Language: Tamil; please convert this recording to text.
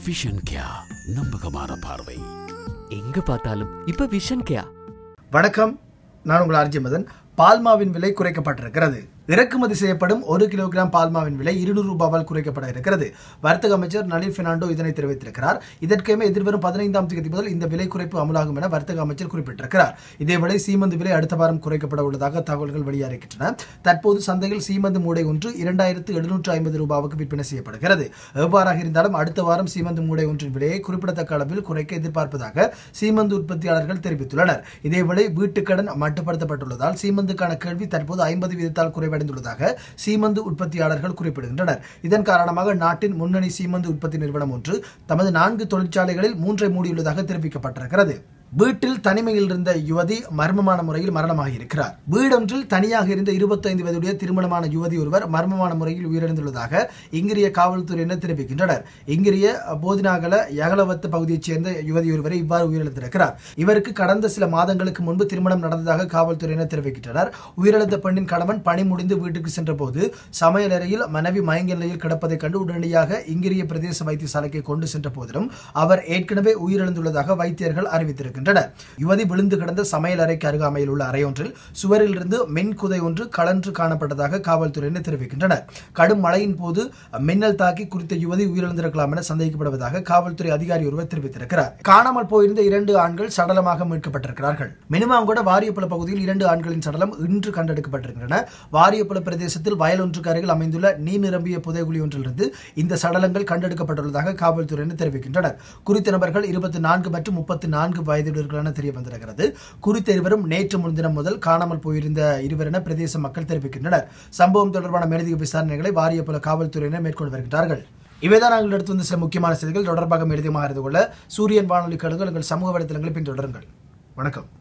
விஷன் கியா நம்பகமான பார்வை எங்க பார்த்தாலும் இப்ப விஷன் கேயா வணக்கம் நான் உங்கள் ஆர்ஜி மதன் பால்மாவின் விலை குறைக்கப்பட்டிருக்கிறது இறக்குமதி செய்யப்படும் ஒரு கிலோகிராம் பால்மாவின் விலை இருநூறு ரூபாவால் குறைக்கப்பட இருக்கிறது வர்த்தக அமைச்சர் நளின் பெர்னாண்டோ இதனை தெரிவித்திருக்கிறார் இதற்கேமே எதிர்வரும் பதினைந்தாம் தேதி முதல் இந்த விலை குறைப்பு அமலாகும் என வர்த்தக அமைச்சர் குறிப்பிட்டிருக்கிறார் இதேவேளை சீமந்து விலை அடுத்த வாரம் குறைக்கப்பட உள்ளதாக தகவல்கள் வெளியாகின்றன தற்போது சந்தையில் சீமந்து மூடை ஒன்று இரண்டாயிரத்து எழுநூற்று ஐம்பது ரூபாவுக்கு விற்பனை செய்யப்படுகிறது எவ்வாறாக இருந்தாலும் அடுத்த வாரம் சீமந்து மூடை ஒன்றின் விலையை குறிப்பிடத்தக்க அளவில் குறைக்க எதிர்பார்ப்பதாக சீமந்து உற்பத்தியாளர்கள் தெரிவித்துள்ளனர் இதேவேளை வீட்டுக்கடன் மட்டுப்படுத்தப்பட்டுள்ளதால் சீமந்துக்கான கேள்வி தற்போது ஐம்பது வீதத்தால் குறைவடைந்துள்ளதாக சீமந்து உற்பத்தியாளர்கள் குறிப்பிடுகின்றனர் இதன் காரணமாக நாட்டின் முன்னணி சீமந்து உற்பத்தி நிறுவனம் ஒன்று தமது நான்கு தொழிற்சாலைகளில் மூன்றை மூடியுள்ளதாக தெரிவிக்கப்பட்டிருக்கிறது வீட்டில் தனிமையில் இருந்த யுவதி மர்மமான முறையில் மரணமாக இருக்கிறார் வீடொன்றில் தனியாக இருந்த இருபத்தைந்து வயதுடைய திருமணமான யுவதி ஒருவர் மர்மமான முறையில் உயிரிழந்துள்ளதாக இங்கிரிய காவல்துறையினர் தெரிவிக்கின்றனர் இங்கிரிய போதினாகல யகலவத்த பகுதியைச் சேர்ந்த யுவதி ஒருவரை இவ்வாறு உயிரிழந்திருக்கிறார் இவருக்கு கடந்த சில மாதங்களுக்கு முன்பு திருமணம் நடந்ததாக காவல்துறையினர் தெரிவிக்கின்றனர் உயிரிழந்த பெண்ணின் கணவன் பணி முடிந்து வீட்டுக்கு சென்றபோது சமையலறையில் மனைவி மயங்க நிலையில் கிடப்பதைக் கண்டு உடனடியாக இங்கிரிய பிரதேச வைத்தியசாலைக்கு கொண்டு சென்ற போதிலும் அவர் ஏற்கனவே உயிரிழந்துள்ளதாக வைத்தியர்கள் அறிவித்திருக்கின்றனர் யுவதி விழுந்து கிடந்த சமையல் அறைக்கு அருகாமையில் உள்ள அறையொன்றில் சுவரில் இருந்து மின் குதை ஒன்று கலன்று காணப்பட்டதாக காவல்துறையினர் தெரிவிக்கின்றனர் கடும் மழையின் போது மின்னல் தாக்கி குறித்த யுவதி உயிரிழந்திருக்கலாம் என சந்தேகிக்கப்படுவதாக காவல்துறை அதிகாரி ஒருவர் தெரிவித்திருக்கிறார் காணாமல் போயிருந்த இரண்டு ஆண்கள் சடலமாக மீட்கப்பட்டிருக்கிறார்கள் மினிமாங்கூட வாரியப்புல பகுதியில் இரண்டு ஆண்களின் சடலம் இன்று கண்டெடுக்கப்பட்டிருக்கின்றன வாரியப்புல பிரதேசத்தில் வயல் ஒன்றுக்கு அருகில் அமைந்துள்ள நீர் நிரம்பிய புதைகுழி ஒன்றிலிருந்து இந்த சடலங்கள் கண்டெடுக்கப்பட்டுள்ளதாக காவல்துறையினர் தெரிவிக்கின்றனர் குறித்த நபர்கள் இருபத்தி நான்கு மற்றும் முப்பத்தி நான்கு வயதுடையவர்களான தெரிய வந்திருக்கிறது குறித்த இருவரும் நேற்று முன்தினம் முதல் காணாமல் போயிருந்த இருவர் என பிரதேச மக்கள் தெரிவிக்கின்றனர் சம்பவம் தொடர்பான மேலதிக விசாரணைகளை வாரியப்புல காவல்துறையினர் மேற்கொண்டு வருகிறார்கள் இவைதான் நாங்கள் எடுத்து வந்த சில முக்கியமான செய்திகள் தொடர்பாக மேலதிகமாக அறிந்து கொள்ள சூரியன் வானொலி கழுங்கள் எங்கள் சமூக வலைத்தளங்களை பின்தொடருங்கள் வணக்கம்